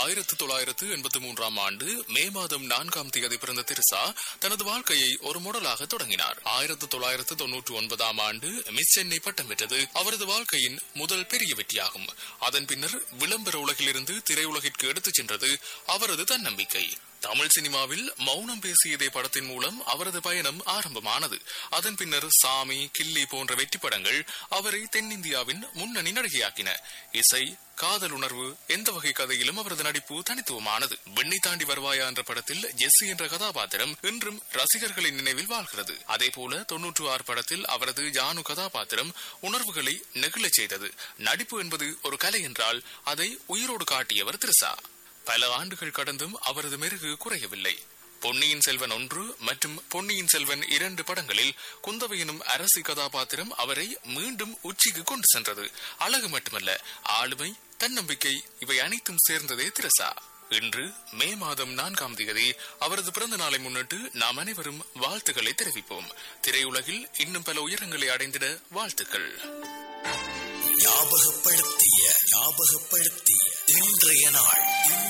ஆயிரத்து தொள்ளாயிரத்து எண்பத்தி மூன்றாம் ஆண்டு மே மாதம் நான்காம் தேதி பிறந்த திரிசா தனது வாழ்க்கையை ஒரு மாடலாக தொடங்கினார் ஆயிரத்து தொள்ளாயிரத்து தொன்னூற்றி ஒன்பதாம் ஆண்டு மிஸ் சென்னை பட்டம் பெற்றது அவரது வாழ்க்கையின் முதல் பெரிய வெற்றியாகும் அதன் பின்னர் விளம்பர உலகிலிருந்து திரையுலகிற்கு எடுத்துச் சென்றது அவரது தன்னம்பிக்கை தமிழ் சினிமாவில் மௌனம் பேசியதே படத்தின் மூலம் அவரது பயணம் ஆரம்பமானது அதன் பின்னர் சாமி கில்லி போன்ற வெற்றி படங்கள் அவரை தென்னிந்தியாவின் முன்னணி நடிகையாக்கின இசை காதல் உணர்வு எந்த வகை கதையிலும் அவரது நடிப்பு தனித்துவமானது விண்ணை தாண்டி வருவாயா என்ற படத்தில் ஜெஸ்ஸி என்ற கதாபாத்திரம் இன்றும் ரசிகர்களின் நினைவில் வாழ்கிறது அதே போல தொன்னூற்று ஆறு படத்தில் அவரது ஜானு கதாபாத்திரம் உணர்வுகளை நெகிழச் செய்தது நடிப்பு என்பது ஒரு கலை என்றால் அதை உயிரோடு காட்டியவர் திரிசா பல ஆண்டுகள் கடந்தும் அவரது மெருகு குறையவில்லை பொன்னியின் செல்வன் ஒன்று மற்றும் பொன்னியின் செல்வன் இரண்டு படங்களில் குந்தவை எனும் அரசி கதாபாத்திரம் அவரை மீண்டும் உச்சிக்கு கொண்டு சென்றது அழகு மட்டுமல்ல ஆளுமை தன்னம்பிக்கை இவை அனைத்தும் சேர்ந்ததே திரசா இன்று மே மாதம் நான்காம் தேதி அவரது பிறந்த நாளை முன்னிட்டு நாம் அனைவரும் வாழ்த்துக்களை தெரிவிப்போம் திரையுலகில் இன்னும் பல உயரங்களை அடைந்திட வாழ்த்துக்கள் ஞாபகப்படுத்திய ஞாபகப்படுத்திய இன்றைய நாள்